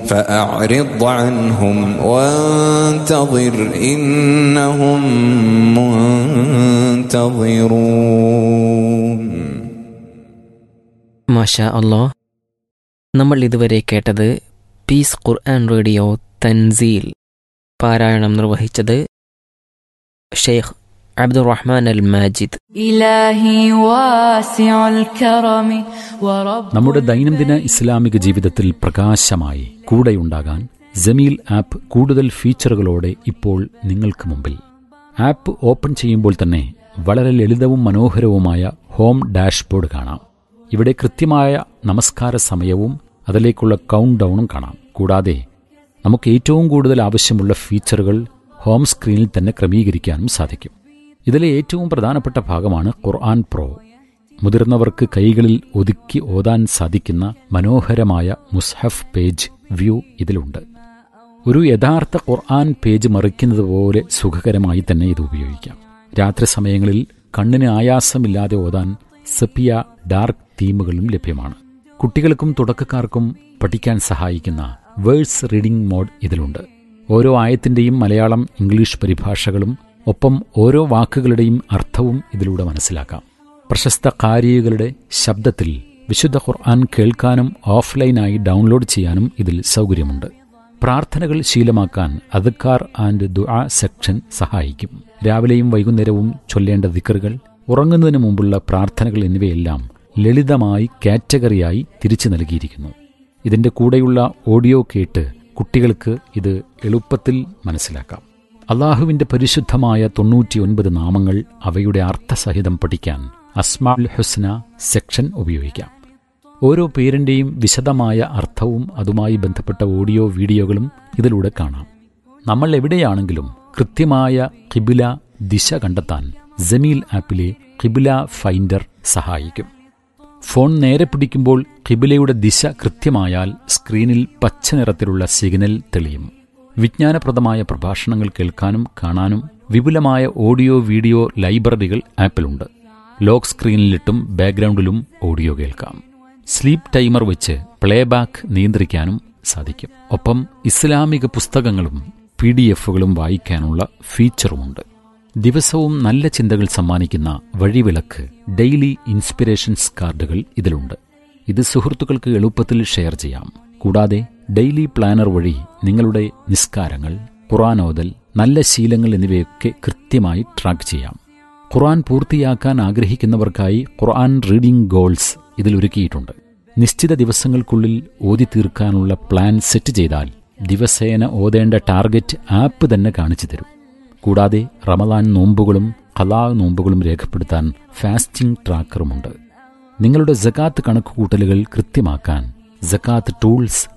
فأعرض عنهم وانتظر إنهم منتظرون മാഷാ അള്ളാ നമ്മൾ ഇതുവരെ കേട്ടത് പീസ് ഖുർആൻ റേഡിയോ തൻസീൽ പാരായണം നിർവഹിച്ചത് ഷെയ്ഖ് അബ്ദുറഹ്മാൻ അൽ മാജിദ് إلهي واسع الكرم ورب നമ്മുടെ ദൈനംദിന ഇസ്ലാമിക ജീവിതത്തിൽ പ്രകാശമായി കൂടെയുണ്ടാകാൻ ജമീൽ ആപ്പ് കൂടുതൽ ഫീച്ചറുകളോടെ ഇപ്പോൾ നിങ്ങൾക്ക് മുമ്പിൽ ആപ്പ് ഓപ്പൺ ചെയ്യുമ്പോൾ തന്നെ വളരെ ലളിതവും മനോഹരവുമായ ഹോം ഡാഷ്ബോർഡ് കാണാം ഇവിടെ കൃത്യമായ നമസ്കാര സമയവും അതിലേക്കുള്ള കൗണ്ട് ഡൗണും കാണാം കൂടാതെ നമുക്ക് ഏറ്റവും കൂടുതൽ ആവശ്യമുള്ള ഫീച്ചറുകൾ ഹോം സ്ക്രീനിൽ തന്നെ ക്രമീകരിക്കാനും സാധിക്കും ഇതിലെ ഏറ്റവും പ്രധാനപ്പെട്ട ഭാഗമാണ് ഖുർആൻ പ്രോ മുതിർന്നവർക്ക് കൈകളിൽ ഒതുക്കി ഓതാൻ സാധിക്കുന്ന മനോഹരമായ മുസ്ഹഫ് പേജ് വ്യൂ ഇതിലുണ്ട് ഒരു യഥാർത്ഥ ഖുർആൻ പേജ് മറിക്കുന്നത് പോലെ സുഖകരമായി തന്നെ ഇത് ഉപയോഗിക്കാം രാത്രി സമയങ്ങളിൽ കണ്ണിന് ആയാസമില്ലാതെ ഓതാൻ സെപ്പിയ ഡാർക്ക് തീമുകളും ലഭ്യമാണ് കുട്ടികൾക്കും തുടക്കക്കാർക്കും പഠിക്കാൻ സഹായിക്കുന്ന വേഴ്സ് റീഡിംഗ് മോഡ് ഇതിലുണ്ട് ഓരോ ആയത്തിന്റെയും മലയാളം ഇംഗ്ലീഷ് പരിഭാഷകളും ഒപ്പം ഓരോ വാക്കുകളുടെയും അർത്ഥവും ഇതിലൂടെ മനസ്സിലാക്കാം പ്രശസ്ത കാരികളുടെ ശബ്ദത്തിൽ വിശുദ്ധ ഖുർആൻ കേൾക്കാനും ഓഫ്ലൈനായി ഡൗൺലോഡ് ചെയ്യാനും ഇതിൽ സൗകര്യമുണ്ട് പ്രാർത്ഥനകൾ ശീലമാക്കാൻ അദ്ക്കാർ ആൻഡ് ദുആ സെക്ഷൻ സഹായിക്കും രാവിലെയും വൈകുന്നേരവും ചൊല്ലേണ്ട ദിക്കറുകൾ ഉറങ്ങുന്നതിന് മുമ്പുള്ള പ്രാർത്ഥനകൾ എന്നിവയെല്ലാം ലളിതമായി കാറ്റഗറിയായി തിരിച്ചു നൽകിയിരിക്കുന്നു ഇതിന്റെ കൂടെയുള്ള ഓഡിയോ കേട്ട് കുട്ടികൾക്ക് ഇത് എളുപ്പത്തിൽ മനസ്സിലാക്കാം അള്ളാഹുവിന്റെ പരിശുദ്ധമായ തൊണ്ണൂറ്റിയൊൻപത് നാമങ്ങൾ അവയുടെ അർത്ഥസഹിതം പഠിക്കാൻ അസ്മാൽ ഹുസ്ന സെക്ഷൻ ഉപയോഗിക്കാം ഓരോ പേരിന്റെയും വിശദമായ അർത്ഥവും അതുമായി ബന്ധപ്പെട്ട ഓഡിയോ വീഡിയോകളും ഇതിലൂടെ കാണാം നമ്മൾ എവിടെയാണെങ്കിലും കൃത്യമായ കിബില ദിശ കണ്ടെത്താൻ ജമീൽ ആപ്പിലെ കിബില ഫൈൻഡർ സഹായിക്കും ഫോൺ നേരെ പിടിക്കുമ്പോൾ കിബിലയുടെ ദിശ കൃത്യമായാൽ സ്ക്രീനിൽ പച്ച നിറത്തിലുള്ള സിഗ്നൽ തെളിയും വിജ്ഞാനപ്രദമായ പ്രഭാഷണങ്ങൾ കേൾക്കാനും കാണാനും വിപുലമായ ഓഡിയോ വീഡിയോ ലൈബ്രറികൾ ആപ്പിലുണ്ട് ലോക്ക് സ്ക്രീനിലിട്ടും ബാക്ക്ഗ്രൗണ്ടിലും ഓഡിയോ കേൾക്കാം സ്ലീപ്പ് ടൈമർ വെച്ച് പ്ലേബാക്ക് നിയന്ത്രിക്കാനും സാധിക്കും ഒപ്പം ഇസ്ലാമിക പുസ്തകങ്ങളും പി ഡി എഫുകളും വായിക്കാനുള്ള ഫീച്ചറുമുണ്ട് ദിവസവും നല്ല ചിന്തകൾ സമ്മാനിക്കുന്ന വഴിവിളക്ക് ഡെയിലി ഇൻസ്പിറേഷൻസ് കാർഡുകൾ ഇതിലുണ്ട് ഇത് സുഹൃത്തുക്കൾക്ക് എളുപ്പത്തിൽ ഷെയർ ചെയ്യാം കൂടാതെ ഡെയിലി പ്ലാനർ വഴി നിങ്ങളുടെ നിസ്കാരങ്ങൾ ഖുറാനോദൽ നല്ല ശീലങ്ങൾ എന്നിവയൊക്കെ കൃത്യമായി ട്രാക്ക് ചെയ്യാം ഖുർആൻ പൂർത്തിയാക്കാൻ ആഗ്രഹിക്കുന്നവർക്കായി ഖുർആൻ റീഡിംഗ് ഗോൾസ് ഇതിൽ ഒരുക്കിയിട്ടുണ്ട് നിശ്ചിത ദിവസങ്ങൾക്കുള്ളിൽ ഓതി തീർക്കാനുള്ള പ്ലാൻ സെറ്റ് ചെയ്താൽ ദിവസേന ഓതേണ്ട ടാർഗറ്റ് ആപ്പ് തന്നെ കാണിച്ചു തരും കൂടാതെ റമദാൻ നോമ്പുകളും ഖലാ നോമ്പുകളും രേഖപ്പെടുത്താൻ ഫാസ്റ്റിംഗ് ട്രാക്കറുമുണ്ട് നിങ്ങളുടെ ജക്കാത്ത് കണക്കുകൂട്ടലുകൾ കൃത്യമാക്കാൻ ജക്കാത്ത് ടൂൾസ്